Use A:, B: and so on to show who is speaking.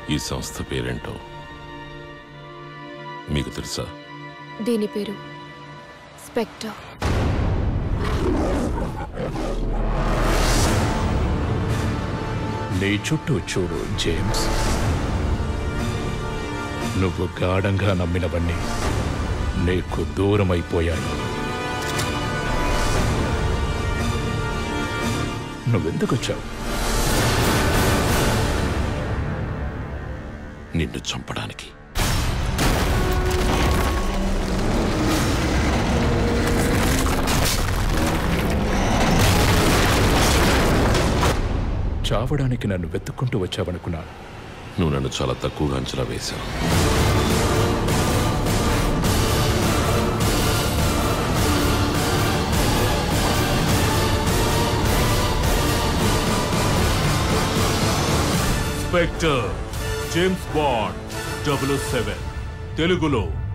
A: ఈ సంస్థ పేరేంటో మీకు తెలుసా
B: దీని పేరు స్పెక్టర్
C: నీ చుట్టూ చూడు జేమ్స్ నువ్వు గాఢంగా నమ్మినవన్నీ నీకు దూరమైపోయాయి నువ్వెందుకు వచ్చావు
A: నిన్ను చంపడానికి
C: చావడానికి నన్ను వెతుక్కుంటూ వచ్చావనుకున్నాను
A: నువ్వు నన్ను చాలా తక్కువగా అంచనా వేశావు
D: Spectre James Bond double seven తెలుగులో